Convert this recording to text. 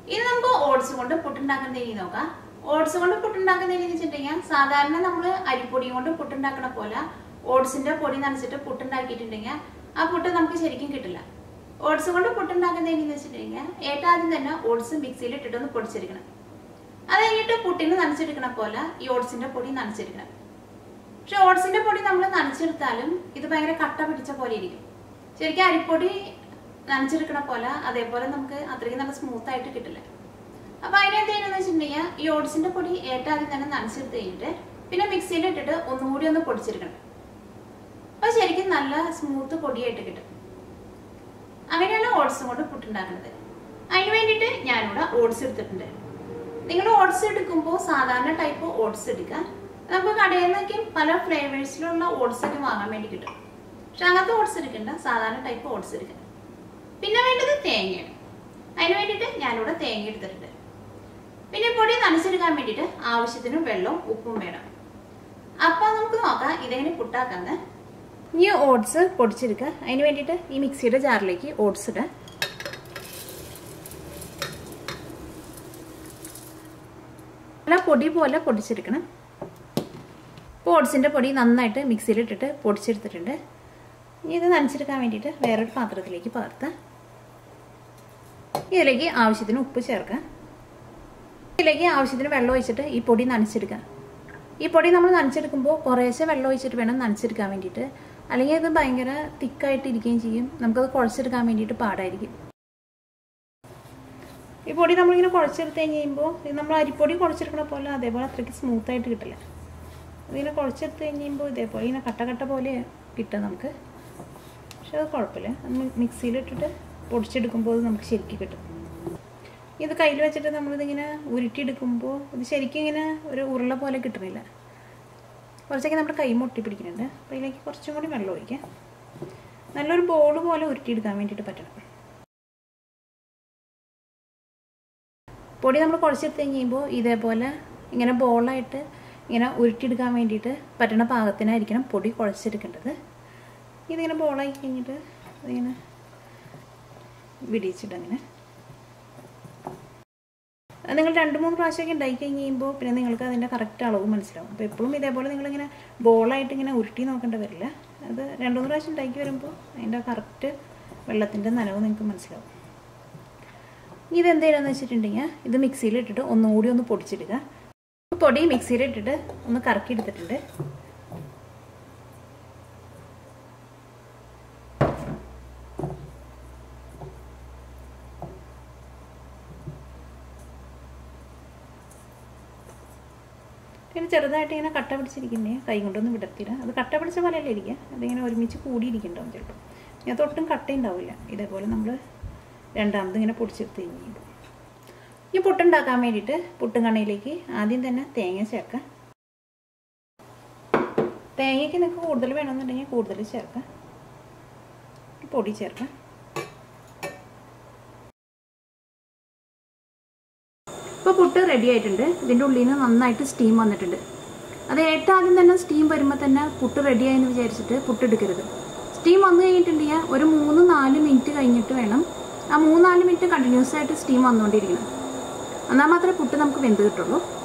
ഇനി നമുക്ക് ഓട്സ് കൊണ്ട് പുട്ടുണ്ടാക്കുന്ന രീതി നോക്കാം ഓട്സ് കൊണ്ട് പുട്ടുണ്ടാക്കുന്ന രീതി വെച്ചിട്ടുണ്ടെങ്കിൽ സാധാരണ നമ്മൾ അരിപ്പൊടി കൊണ്ട് പുട്ടുണ്ടാക്കണ പോലെ ഓട്സിന്റെ പൊടി നനച്ചിട്ട് പുട്ടുണ്ടാക്കിയിട്ടുണ്ടെങ്കിൽ ആ പുട്ട് നമുക്ക് ശരിക്കും കിട്ടില്ല ഓട്സ് കൊണ്ട് പുട്ടുണ്ടാക്കുന്ന രീതി വെച്ചിട്ടുണ്ടെങ്കിൽ ഏറ്റവും ആദ്യം തന്നെ ഓട്സ് മിക്സിയിൽ ഇട്ടിട്ടൊന്ന് പൊടിച്ചെടുക്കണം അത് കഴിഞ്ഞിട്ട് പുട്ടിന് നനച്ചെടുക്കണ പോലെ ഈ ഓട്സിന്റെ പൊടി നനച്ചെടുക്കണം പക്ഷെ ഓട്സിന്റെ പൊടി നമ്മൾ നനച്ചെടുത്താലും ഇത് ഭയങ്കര കട്ട പിടിച്ച പോലെ ഇരിക്കും ശരിക്കും അരിപ്പൊടി നനച്ചെടുക്കണ പോലെ അതേപോലെ നമുക്ക് അത്രയ്ക്ക് നല്ല സ്മൂത്ത് ആയിട്ട് കിട്ടില്ല അപ്പൊ അതിനെന്ത് ചെയ്യണമെന്ന് വെച്ചിട്ടുണ്ടെങ്കിൽ ഈ ഓട്സിന്റെ പൊടി ഏറ്റവും ആദ്യം തന്നെ നനച്ചെടുത്ത് കഴിഞ്ഞിട്ട് പിന്നെ മിക്സിയിൽ ഇട്ടിട്ട് ഒന്നുകൂടി ഒന്ന് പൊടിച്ചെടുക്കണം അപ്പൊ ശരിക്കും നല്ല സ്മൂത്ത് പൊടിയായിട്ട് കിട്ടും അങ്ങനെയാണ് ഓട്സ് കൊണ്ട് പുട്ടുണ്ടാക്കുന്നത് അതിന് വേണ്ടിയിട്ട് ഞാനിവിടെ ഓട്സ് എടുത്തിട്ടുണ്ട് നിങ്ങൾ ഓട്സ് എടുക്കുമ്പോൾ സാധാരണ ടൈപ്പ് ഓട്സ് എടുക്കുക നമുക്ക് കടയിൽ നിന്നൊക്കെ പല ഫ്ലേവേഴ്സിലുള്ള ഓട്സ് ഒക്കെ വാങ്ങാൻ വേണ്ടി കിട്ടും പക്ഷെ അങ്ങനത്തെ ഓട്സ് എടുക്കണ്ട സാധാരണ ടൈപ്പ് ഓട്സ് എടുക്കുക പിന്നെ വേണ്ടത് തേങ്ങയാണ് അതിന് വേണ്ടിയിട്ട് ഞാനിവിടെ തേങ്ങ എടുത്തിട്ടുണ്ട് പിന്നെ പൊടി നനച്ചെടുക്കാൻ വേണ്ടിയിട്ട് ആവശ്യത്തിന് വെള്ളവും ഉപ്പും വേണം അപ്പൊ നമുക്ക് നോക്കാം ഇതെങ്ങനെ പുട്ടാക്കാന്ന് ഈ ഓട്സ് പൊടിച്ചെടുക്കുക അതിന് വേണ്ടിയിട്ട് ഈ മിക്സിയുടെ ജാറിലേക്ക് ഓട്സ് ഇടുക നല്ല പൊടി പോലെ പൊടിച്ചെടുക്കണം ഇപ്പോൾ ഓട്സിൻ്റെ പൊടി നന്നായിട്ട് മിക്സിയിലിട്ടിട്ട് പൊടിച്ചെടുത്തിട്ടുണ്ട് ഇനി ഇത് നനച്ചെടുക്കാൻ വേണ്ടിയിട്ട് വേറൊരു പാത്രത്തിലേക്ക് പകർത്താം ഇതിലേക്ക് ആവശ്യത്തിന് ഉപ്പ് ചേർക്കാം ഇതിലേക്ക് ആവശ്യത്തിന് വെള്ളം ഒഴിച്ചിട്ട് ഈ പൊടി നനച്ചെടുക്കാം ഈ പൊടി നമ്മൾ നനച്ചെടുക്കുമ്പോൾ കുറേശ്ശെ വെള്ളം ഒഴിച്ചിട്ട് വേണം നനച്ചെടുക്കാൻ വേണ്ടിയിട്ട് അല്ലെങ്കിൽ ഇത് ഭയങ്കര തിക്കായിട്ട് ഇരിക്കുകയും ചെയ്യും നമുക്കത് കുഴച്ചെടുക്കാൻ വേണ്ടിയിട്ട് പാടായിരിക്കും ഈ പൊടി നമ്മളിങ്ങനെ കുഴച്ചെടുത്ത് കഴിഞ്ഞ് കഴിയുമ്പോൾ ഇത് നമ്മൾ അരിപ്പൊടി കുഴച്ചെടുക്കണ പോലെ അതേപോലെ അത്രയ്ക്ക് സ്മൂത്തായിട്ട് കിട്ടില്ല അതിങ്ങനെ കുഴച്ചെടുത്ത് കഴിഞ്ഞ് കഴിയുമ്പോൾ ഇതേപോലെ ഇങ്ങനെ കട്ട കട്ട പോലെ കിട്ടും നമുക്ക് പക്ഷെ അത് കുഴപ്പമില്ല മിക്സിയിലിട്ടിട്ട് പൊടിച്ചെടുക്കുമ്പോൾ അത് നമുക്ക് ശരിക്കും കിട്ടും ഇത് കയ്യിൽ വെച്ചിട്ട് നമ്മളിതിങ്ങനെ ഉരുട്ടിയെടുക്കുമ്പോൾ ഇത് ശരിക്കും ഇങ്ങനെ ഒരു ഉരുള പോലെ കിട്ടണില്ല കുറച്ചൊക്കെ നമ്മുടെ കൈ മുട്ടി പിടിക്കുന്നുണ്ട് അപ്പോൾ ഇതിലേക്ക് കുറച്ചും കൂടി വെള്ളം ഒഴിക്കാം നല്ലൊരു ബോൾ പോലെ ഉരുട്ടിയെടുക്കാൻ വേണ്ടിയിട്ട് പറ്റണം പൊടി നമ്മൾ കുഴച്ചെടുത്ത് കഴിയുമ്പോൾ ഇതേപോലെ ഇങ്ങനെ ബോളായിട്ട് ഇങ്ങനെ ഉരുട്ടിയെടുക്കാൻ വേണ്ടിയിട്ട് പറ്റണ പാകത്തിനായിരിക്കണം പൊടി കുഴച്ചെടുക്കേണ്ടത് ഇതിങ്ങനെ ബോളായി കഴിഞ്ഞിട്ട് അതിങ്ങനെ വിടിയിച്ചിട്ട് അങ്ങനെ നിങ്ങൾ രണ്ട് മൂന്ന് പ്രാവശ്യമൊക്കെ ഉണ്ടാക്കി കഴിഞ്ഞ് കഴിയുമ്പോൾ പിന്നെ നിങ്ങൾക്ക് അതിൻ്റെ കറക്റ്റ് അളവ് മനസ്സിലാവും അപ്പോൾ എപ്പോഴും ഇതേപോലെ നിങ്ങളിങ്ങനെ ബോളായിട്ട് ഇങ്ങനെ ഉരുട്ടി നോക്കേണ്ട വരില്ല അത് രണ്ട് മൂന്ന് പ്രാവശ്യം ഉണ്ടാക്കി വരുമ്പോൾ അതിൻ്റെ കറക്റ്റ് വെള്ളത്തിൻ്റെ നനവ് നിങ്ങൾക്ക് മനസ്സിലാവും ഇതെന്ത് ചെയ്യണമെന്ന് വെച്ചിട്ടുണ്ടെങ്കിൽ ഇത് മിക്സിയിൽ ഇട്ടിട്ട് ഒന്നും കൂടി ഒന്ന് പൊടിച്ചിടുക പൊടി മിക്സിയിൽ ഇട്ടിട്ട് ഒന്ന് കറക്കി എടുത്തിട്ടുണ്ട് പിന്നെ ചെറുതായിട്ട് ഇങ്ങനെ കട്ട പിടിച്ചിരിക്കുന്നേ കൈ കൊണ്ടൊന്നും വിടത്തില്ല അത് കട്ട പിടിച്ച പോലെയല്ലേ ഇരിക്കുക അതിങ്ങനെ ഒരുമിച്ച് കൂടിയിരിക്കുന്നുണ്ടാവും ചിലപ്പോൾ ഇതിനകത്ത് ഒട്ടും കട്ടയുണ്ടാവില്ല ഇതേപോലെ നമ്മൾ രണ്ടാമത് ഇങ്ങനെ പൊടിച്ചെടുത്ത് കഴിഞ്ഞിട്ട് ഈ പുട്ടുണ്ടാക്കാൻ വേണ്ടിയിട്ട് പുട്ടും കണ്ണയിലേക്ക് ആദ്യം തന്നെ തേങ്ങ ചേർക്കാം തേങ്ങയ്ക്ക് നിങ്ങൾക്ക് കൂടുതൽ വേണമെന്നുണ്ടെങ്കിൽ കൂടുതൽ ചേർക്കാം പൊടി ചേർക്കാം ഇപ്പോൾ പുട്ട് റെഡി ആയിട്ടുണ്ട് ഇതിൻ്റെ ഉള്ളിൽ നിന്ന് നന്നായിട്ട് സ്റ്റീം വന്നിട്ടുണ്ട് അത് ഏറ്റവും ആദ്യം തന്നെ സ്റ്റീം വരുമ്പോൾ തന്നെ പുട്ട് റെഡിയായി എന്ന് വിചാരിച്ചിട്ട് പുട്ടെടുക്കരുത് സ്റ്റീം വന്നു കഴിഞ്ഞിട്ടുണ്ടെങ്കിൽ ഒരു മൂന്ന് നാല് മിനിറ്റ് കഴിഞ്ഞിട്ട് വേണം ആ മൂന്നാല് മിനിറ്റ് കണ്ടിന്യൂസ് ആയിട്ട് സ്റ്റീം വന്നുകൊണ്ടിരിക്കണം എന്നാൽ മാത്രമേ പുട്ട് നമുക്ക് വെന്ത് കിട്ടുള്ളൂ